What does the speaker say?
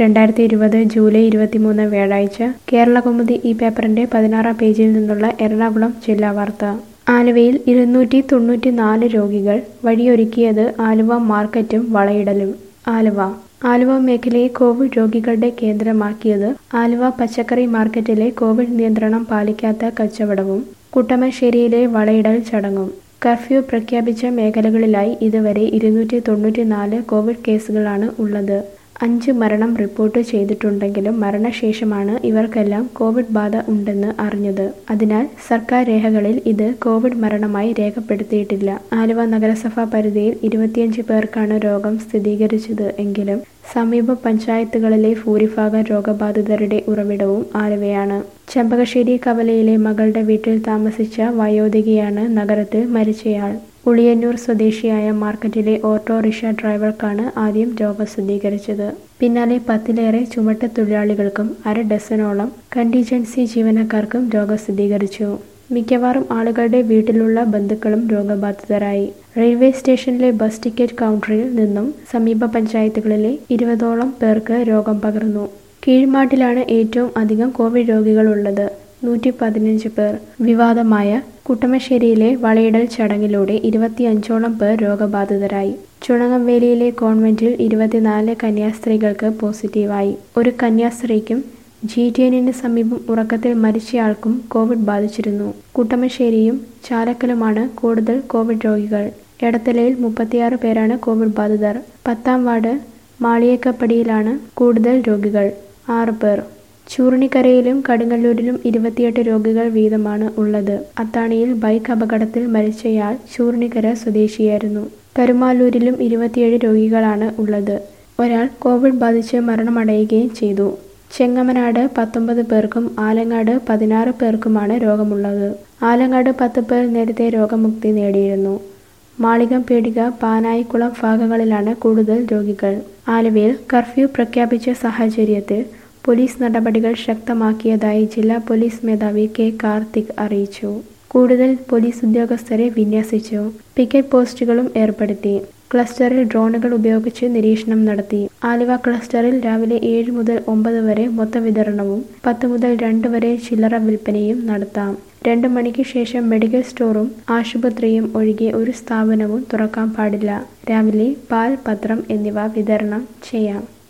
രണ്ടായിരത്തി ഇരുപത് ജൂലൈ ഇരുപത്തിമൂന്ന് വ്യാഴാഴ്ച കേരളകൗമുദി ഈ പേപ്പറിന്റെ പതിനാറാം പേജിൽ നിന്നുള്ള എറണാകുളം ജില്ലാ വാർത്ത ആലുവയിൽ ഇരുന്നൂറ്റി തൊണ്ണൂറ്റി നാല് രോഗികൾ വഴിയൊരുക്കിയത് ആലുവ മാർക്കറ്റും വളയിടലും ആലുവ ആലുവ മേഖലയെ കോവിഡ് രോഗികളുടെ കേന്ദ്രമാക്കിയത് ആലുവ പച്ചക്കറി മാർക്കറ്റിലെ കോവിഡ് നിയന്ത്രണം പാലിക്കാത്ത കച്ചവടവും കുട്ടമശ്ശേരിയിലെ വളയിടൽ ചടങ്ങും കർഫ്യൂ പ്രഖ്യാപിച്ച മേഖലകളിലായി ഇതുവരെ ഇരുന്നൂറ്റി തൊണ്ണൂറ്റി നാല് കോവിഡ് കേസുകളാണ് ഉള്ളത് അഞ്ച് മരണം റിപ്പോർട്ട് ചെയ്തിട്ടുണ്ടെങ്കിലും മരണശേഷമാണ് ഇവർക്കെല്ലാം കോവിഡ് ബാധ ഉണ്ടെന്ന് അറിഞ്ഞത് അതിനാൽ സർക്കാർ രേഖകളിൽ ഇത് കോവിഡ് മരണമായി രേഖപ്പെടുത്തിയിട്ടില്ല ആലുവ നഗരസഭാ പരിധിയിൽ ഇരുപത്തിയഞ്ച് പേർക്കാണ് രോഗം സ്ഥിരീകരിച്ചത് എങ്കിലും സമീപ പഞ്ചായത്തുകളിലെ ഭൂരിഭാഗം രോഗബാധിതരുടെ ഉറവിടവും ആലുവയാണ് ചെമ്പകശ്ശേരി കവലയിലെ മകളുടെ വീട്ടിൽ താമസിച്ച വയോധികയാണ് നഗരത്തിൽ മരിച്ചയാൾ ഉളിയന്നൂർ സ്വദേശിയായ മാർക്കറ്റിലെ ഓട്ടോറിക്ഷ ഡ്രൈവർക്കാണ് ആദ്യം രോഗം സ്ഥിരീകരിച്ചത് പിന്നാലെ പത്തിലേറെ ചുമട്ട് തൊഴിലാളികൾക്കും അര ഡസനോളം കണ്ടിജൻസി ജീവനക്കാർക്കും രോഗം സ്ഥിരീകരിച്ചു മിക്കവാറും ആളുകളുടെ വീട്ടിലുള്ള ബന്ധുക്കളും രോഗബാധിതരായി റെയിൽവേ സ്റ്റേഷനിലെ ബസ് ടിക്കറ്റ് കൗണ്ടറിൽ നിന്നും സമീപ പഞ്ചായത്തുകളിലെ ഇരുപതോളം പേർക്ക് രോഗം പകർന്നു കീഴ്മാട്ടിലാണ് ഏറ്റവും അധികം കോവിഡ് രോഗികളുള്ളത് നൂറ്റി പതിനഞ്ച് പേർ വിവാദമായ കുട്ടമശ്ശേരിയിലെ വളയിടൽ ചടങ്ങിലൂടെ ഇരുപത്തിയഞ്ചോളം പേർ രോഗബാധിതരായി ചുണങ്ങംവേലിയിലെ കോൺവെന്റിൽ ഇരുപത്തിനാല് കന്യാസ്ത്രീകൾക്ക് പോസിറ്റീവായി ഒരു കന്യാസ്ത്രീക്കും ജി ടി എന്നിന് സമീപം ഉറക്കത്തിൽ മരിച്ചയാൾക്കും കോവിഡ് ബാധിച്ചിരുന്നു കുട്ടമശ്ശേരിയും ചാലക്കലുമാണ് കൂടുതൽ കോവിഡ് രോഗികൾ എടത്തലയിൽ മുപ്പത്തിയാറ് പേരാണ് കോവിഡ് ബാധിതർ പത്താം വാർഡ് മാളിയേക്കപ്പടിയിലാണ് കൂടുതൽ രോഗികൾ ആറ് പേർ ചൂർണിക്കരയിലും കടുങ്ങല്ലൂരിലും ഇരുപത്തിയെട്ട് രോഗികൾ വീതമാണ് ഉള്ളത് അത്താണിയിൽ ബൈക്ക് അപകടത്തിൽ മരിച്ചയാൾ ചൂർണിക്കര സ്വദേശിയായിരുന്നു കരുമാലൂരിലും ഇരുപത്തിയേഴ് രോഗികളാണ് ഉള്ളത് ഒരാൾ കോവിഡ് ബാധിച്ച് മരണമടയുകയും ചെയ്തു ചെങ്ങമനാട് പത്തൊമ്പത് പേർക്കും ആലങ്ങാട് പതിനാറ് പേർക്കുമാണ് രോഗമുള്ളത് ആലങ്ങാട് പത്ത് പേർ നേരത്തെ രോഗമുക്തി നേടിയിരുന്നു മാളികം പീടിക പാനായിക്കുളം ഭാഗങ്ങളിലാണ് കൂടുതൽ രോഗികൾ ആലുവയിൽ കർഫ്യൂ പ്രഖ്യാപിച്ച സാഹചര്യത്തിൽ പോലീസ് നടപടികൾ ശക്തമാക്കിയതായി ജില്ലാ പോലീസ് മേധാവി കെ കാർത്തിക് അറിയിച്ചു കൂടുതൽ പോലീസ് ഉദ്യോഗസ്ഥരെ വിന്യസിച്ചു പിക്കറ്റ് പോസ്റ്റുകളും ഏർപ്പെടുത്തി ക്ലസ്റ്ററിൽ ഡ്രോണുകൾ ഉപയോഗിച്ച് നിരീക്ഷണം നടത്തി ആലുവ ക്ലസ്റ്ററിൽ രാവിലെ ഏഴ് മുതൽ ഒമ്പത് വരെ മൊത്തവിതരണവും പത്ത് മുതൽ രണ്ട് വരെ ചില്ലറ വിൽപ്പനയും നടത്താം രണ്ട് മണിക്ക് ശേഷം മെഡിക്കൽ സ്റ്റോറും ആശുപത്രിയും ഒഴികെ ഒരു സ്ഥാപനവും തുറക്കാൻ പാടില്ല രാവിലെ പാൽ പത്രം എന്നിവ വിതരണം ചെയ്യാം